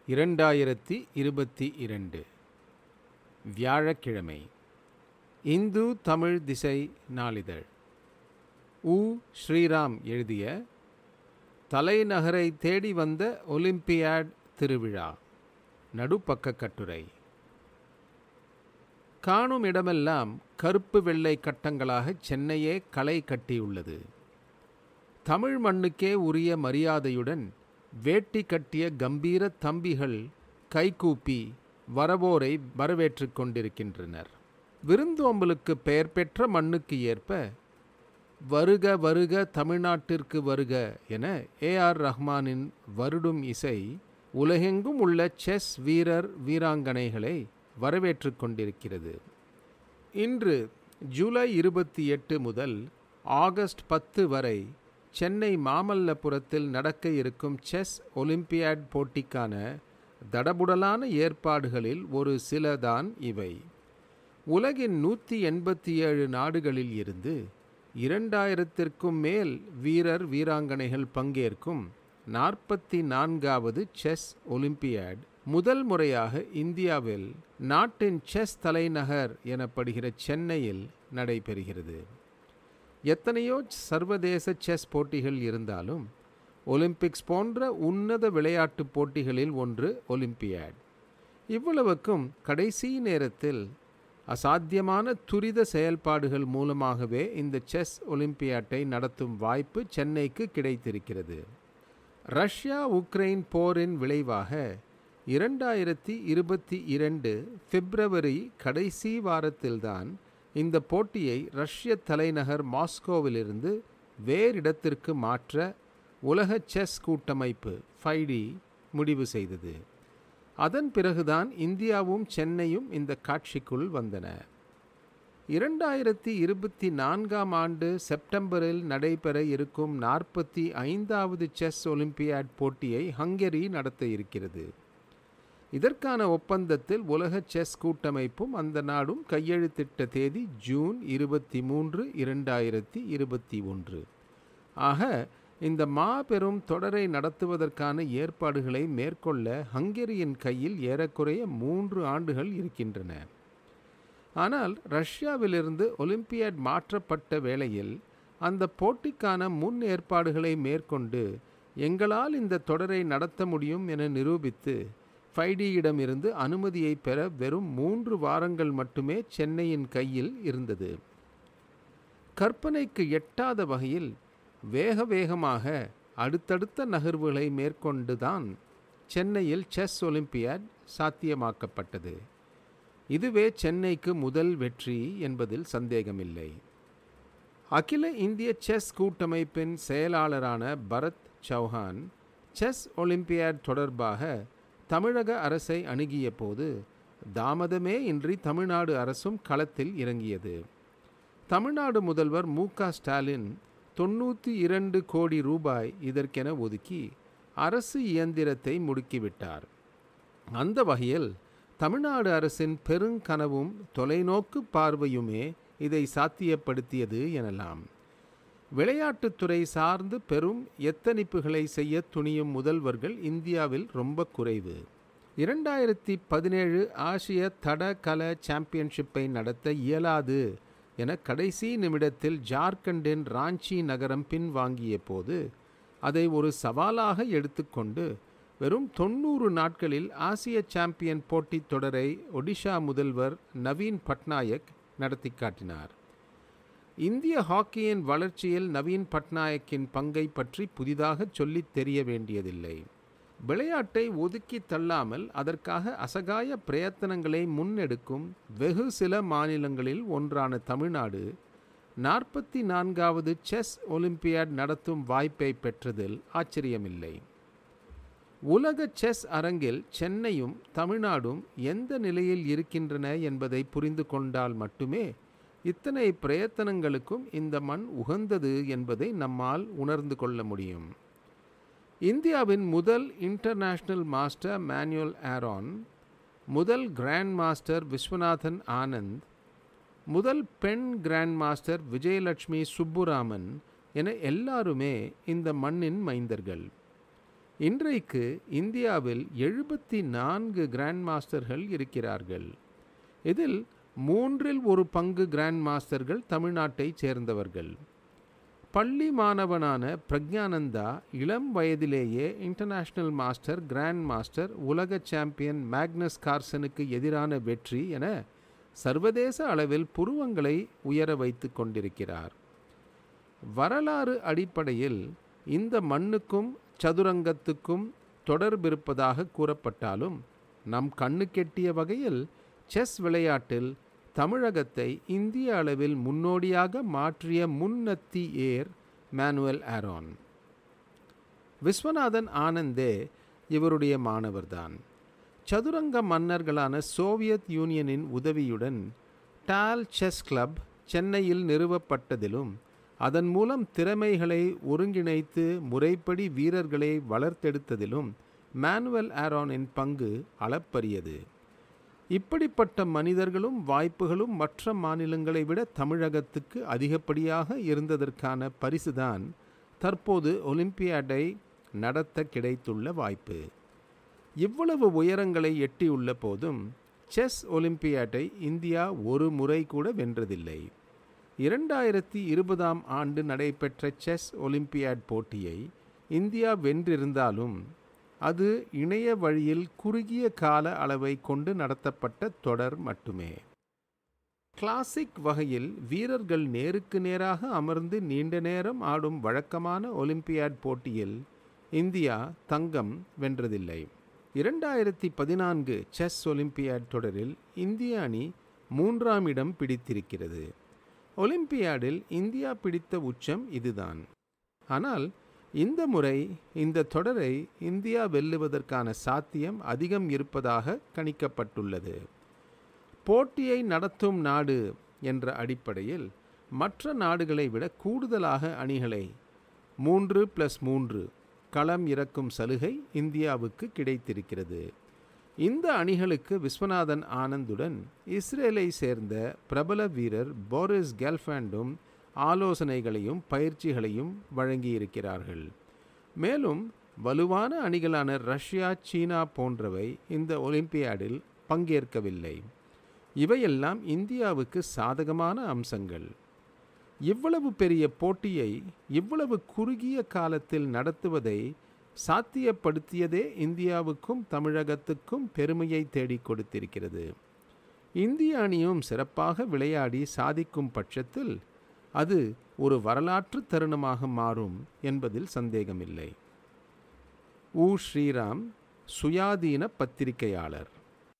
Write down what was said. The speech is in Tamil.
இரண்டாயிரத்தி இருபத்தி இரண்டு வியாழக்கிழமை இந்து தமிழ் திசை நாளிதழ் உ ஸ்ரீராம் எழுதிய தலைநகரை தேடி வந்த ஒலிம்பியாட் திருவிழா நடுப்பக்க கட்டுரை காணும் இடமெல்லாம் கருப்பு வெள்ளை கட்டங்களாக சென்னையே களை கட்டியுள்ளது தமிழ் மண்ணுக்கே உரிய மரியாதையுடன் வேட்டி கட்டிய கம்பீர தம்பிகள் கைகூப்பி வரவோரை வரவேற்றுக் கொண்டிருக்கின்றனர் விருந்தோம்பலுக்கு பெயர் பெற்ற மண்ணுக்கு ஏற்ப வருக வருக தமிழ்நாட்டிற்கு வருக என ஏ ஆர் ரஹ்மானின் வருடும் இசை உலகெங்கும் உள்ள செஸ் வீரர் வீராங்கனைகளை வரவேற்றுக் கொண்டிருக்கிறது இன்று ஜூலை இருபத்தி எட்டு முதல் ஆகஸ்ட் பத்து வரை சென்னை மாமல்லபுரத்தில் நடக்க இருக்கும் செஸ் ஒலிம்பியாட் போட்டிக்கான தடபுடலான ஏற்பாடுகளில் ஒரு சிலதான் இவை உலகின் நூற்றி எண்பத்தி ஏழு நாடுகளில் இருந்து இரண்டாயிரத்திற்கும் மேல் வீரர் வீராங்கனைகள் பங்கேற்கும் நாற்பத்தி நான்காவது செஸ் ஒலிம்பியாட் முதல் முறையாக இந்தியாவில் நாட்டின் செஸ் தலைநகர் எனப்படுகிற சென்னையில் நடைபெறுகிறது எத்தனையோ சர்வதேச செஸ் போட்டிகள் இருந்தாலும் ஒலிம்பிக்ஸ் போன்ற உன்னத விளையாட்டுப் போட்டிகளில் ஒன்று ஒலிம்பியாட் இவ்வளவுக்கும் கடைசி நேரத்தில் அசாத்தியமான துரித செயல்பாடுகள் மூலமாகவே இந்த செஸ் ஒலிம்பியாட்டை நடத்தும் வாய்ப்பு சென்னைக்கு கிடைத்திருக்கிறது ரஷ்யா உக்ரைன் போரின் விளைவாக இரண்டாயிரத்தி இருபத்தி இரண்டு பிப்ரவரி கடைசி வாரத்தில்தான் இந்த போட்டியை ரஷ்ய தலைநகர் மாஸ்கோவிலிருந்து வேறிடத்திற்கு மாற்ற உலக செஸ் கூட்டமைப்பு ஃபைடி முடிவு செய்தது அதன் பிறகுதான் இந்தியாவும் சென்னையும் இந்த காட்சிக்குள் வந்தன இரண்டாயிரத்தி இருபத்தி நான்காம் ஆண்டு செப்டம்பரில் நடைபெற இருக்கும் நாற்பத்தி ஐந்தாவது செஸ் ஒலிம்பியாட் போட்டியை ஹங்கேரி நடத்த இருக்கிறது இதற்கான ஒப்பந்தத்தில் உலக செஸ் கூட்டமைப்பும் அந்த நாடும் கையெழுத்திட்ட தேதி ஜூன் இருபத்தி மூன்று இரண்டாயிரத்தி இருபத்தி ஒன்று ஆக இந்த மாபெரும் தொடரை நடத்துவதற்கான ஏற்பாடுகளை மேற்கொள்ள ஹங்கேரியின் கையில் ஏறக்குறைய மூன்று ஆண்டுகள் இருக்கின்றன ஆனால் ரஷ்யாவிலிருந்து ஒலிம்பியாட் மாற்றப்பட்ட வேளையில் அந்த போட்டிக்கான முன் ஏற்பாடுகளை மேற்கொண்டு எங்களால் இந்த தொடரை நடத்த முடியும் என நிரூபித்து ஃபைடியிடமிருந்து அனுமதியை பெற வெறும் மூன்று வாரங்கள் மட்டுமே சென்னையின் கையில் இருந்தது கற்பனைக்கு எட்டாத வகையில் வேக வேகமாக அடுத்தடுத்த நகர்வுகளை மேற்கொண்டுதான் சென்னையில் செஸ் ஒலிம்பியாட் சாத்தியமாக்கப்பட்டது இதுவே சென்னைக்கு முதல் வெற்றி என்பதில் சந்தேகமில்லை அகில இந்திய செஸ் கூட்டமைப்பின் செயலாளரான பரத் சௌஹான் செஸ் ஒலிம்பியாட் தொடர்பாக தமிழக அரசை அணுகிய போது தாமதமே இன்றி தமிழ்நாடு அரசும் களத்தில் இறங்கியது தமிழ்நாடு முதல்வர் மு க ஸ்டாலின் தொண்ணூற்றி இரண்டு கோடி ரூபாய் இதற்கென ஒதுக்கி அரசு இயந்திரத்தை முடுக்கிவிட்டார் அந்த வகையில் தமிழ்நாடு அரசின் பெருங்கனவும் தொலைநோக்கு பார்வையுமே இதை சாத்தியப்படுத்தியது எனலாம் விளையாட்டுத்துறை சார்ந்து பெரும் எத்தனிப்புகளை செய்ய துணியும் முதல்வர்கள் இந்தியாவில் ரொம்ப குறைவு இரண்டாயிரத்தி பதினேழு ஆசிய தடகள சாம்பியன்ஷிப்பை நடத்த இயலாது என கடைசி நிமிடத்தில் ஜார்க்கண்டின் ராஞ்சி நகரம் பின்வாங்கிய போது அதை ஒரு சவாலாக எடுத்துக்கொண்டு வெறும் தொண்ணூறு நாட்களில் ஆசிய சாம்பியன் போட்டித் தொடரை ஒடிஷா முதல்வர் நவீன் பட்நாயக் நடத்தி காட்டினார் இந்திய ஹாக்கியின் வளர்ச்சியில் நவீன் பட்நாயக்கின் பங்கை பற்றி புதிதாக சொல்லித் தெரிய வேண்டியதில்லை விளையாட்டை ஒதுக்கி தள்ளாமல் அதற்காக அசகாய பிரயத்தனங்களை முன்னெடுக்கும் வெகு சில மாநிலங்களில் ஒன்றான தமிழ்நாடு நாற்பத்தி நான்காவது செஸ் ஒலிம்பியாட் நடத்தும் வாய்ப்பை பெற்றதில் ஆச்சரியமில்லை உலக செஸ் அரங்கில் சென்னையும் தமிழ்நாடும் எந்த நிலையில் இருக்கின்றன என்பதை புரிந்து கொண்டால் மட்டுமே இத்தனை பிரயத்தனங்களுக்கும் இந்த மண் உகந்தது என்பதை நம்மால் உணர்ந்து கொள்ள முடியும் இந்தியாவின் முதல் இன்டர்நேஷ்னல் மாஸ்டர் மேனுவல் ஆரான் முதல் கிராண்ட் மாஸ்டர் விஸ்வநாதன் ஆனந்த் முதல் பெண் கிராண்ட் மாஸ்டர் விஜயலட்சுமி சுப்புராமன் என எல்லாருமே இந்த மண்ணின் மைந்தர்கள் இன்றைக்கு இந்தியாவில் எழுபத்தி நான்கு கிராண்ட் மாஸ்டர்கள் இருக்கிறார்கள் இதில் மூன்றில் ஒரு பங்கு கிராண்ட் மாஸ்டர்கள் தமிழ்நாட்டைச் சேர்ந்தவர்கள் பள்ளி மாணவனான பிரக்ஞானந்தா இளம் வயதிலேயே இன்டர்நேஷனல் மாஸ்டர் கிராண்ட் மாஸ்டர் உலக சாம்பியன் மேக்னஸ் கார்சனுக்கு எதிரான வெற்றி என சர்வதேச அளவில் புருவங்களை உயர வைத்து கொண்டிருக்கிறார் வரலாறு அடிப்படையில் இந்த மண்ணுக்கும் சதுரங்கத்துக்கும் தொடர்பிருப்பதாக கூறப்பட்டாலும் நம் கண்ணு கெட்டிய வகையில் செஸ் விளையாட்டில் தமிழகத்தை இந்திய அளவில் முன்னோடியாக மாற்றிய முன்னத்தி ஏர் மேனுவல் ஆரோன் விஸ்வநாதன் ஆனந்தே இவருடைய மாணவர்தான் சதுரங்க மன்னர்களான சோவியத் யூனியனின் உதவியுடன் டால் செஸ் கிளப் சென்னையில் நிறுவப்பட்டதிலும் அதன் மூலம் திறமைகளை ஒருங்கிணைத்து முறைப்படி வீரர்களை வளர்த்தெடுத்ததிலும் மேனுவல் ஆரோனின் பங்கு அளப்பரியது இப்படிப்பட்ட மனிதர்களும் வாய்ப்புகளும் மற்ற மாநிலங்களை விட தமிழகத்துக்கு அதிகப்படியாக இருந்ததற்கான பரிசுதான் தற்போது ஒலிம்பியாடை நடத்த கிடைத்துள்ள வாய்ப்பு இவ்வளவு உயரங்களை எட்டியுள்ள போதும் செஸ் ஒலிம்பியாட்டை இந்தியா ஒரு முறை கூட வென்றதில்லை இரண்டாயிரத்தி இருபதாம் ஆண்டு நடைபெற்ற செஸ் ஒலிம்பியாட் போட்டியை இந்தியா வென்றிருந்தாலும் அது இணைய வழியில் குறுகிய கால அளவை கொண்டு நடத்தப்பட்ட தொடர் மட்டுமே கிளாசிக் வகையில் வீரர்கள் நேருக்கு நேராக அமர்ந்து நீண்ட நேரம் ஆடும் வழக்கமான ஒலிம்பியாட் போட்டியில் இந்தியா தங்கம் வென்றதில்லை இரண்டாயிரத்தி பதினான்கு செஸ் ஒலிம்பியாட் தொடரில் இந்திய அணி மூன்றாம் இடம் பிடித்திருக்கிறது ஒலிம்பியாடில் இந்தியா பிடித்த உச்சம் இதுதான் ஆனால் இந்த முறை இந்த தொடரை இந்தியா வெல்லுவதற்கான சாத்தியம் அதிகம் இருப்பதாக கணிக்கப்பட்டுள்ளது போட்டியை நடத்தும் நாடு என்ற அடிப்படையில் மற்ற நாடுகளை விட கூடுதலாக அணிகளை மூன்று ப்ளஸ் மூன்று களம் இறக்கும் சலுகை இந்தியாவுக்கு கிடைத்திருக்கிறது இந்த அணிகளுக்கு விஸ்வநாதன் ஆனந்துடன் இஸ்ரேலை சேர்ந்த பிரபல வீரர் போரிஸ் கெல்ஃபேண்டும் ஆலோசனைகளையும் பயிற்சிகளையும் வழங்கியிருக்கிறார்கள் மேலும் வலுவான அணிகளான ரஷ்யா சீனா போன்றவை இந்த ஒலிம்பியாடில் பங்கேற்கவில்லை இவையெல்லாம் இந்தியாவுக்கு சாதகமான அம்சங்கள் இவ்வளவு பெரிய போட்டியை இவ்வளவு குறுகிய காலத்தில் நடத்துவதை சாத்தியப்படுத்தியதே இந்தியாவுக்கும் தமிழகத்துக்கும் பெருமையை தேடிக் கொடுத்திருக்கிறது இந்திய அணியும் சிறப்பாக விளையாடி சாதிக்கும் பட்சத்தில் அது ஒரு வரலாற்று தருணமாக மாறும் என்பதில் சந்தேகமில்லை உ ஸ்ரீராம் சுயாதீன பத்திரிகையாளர்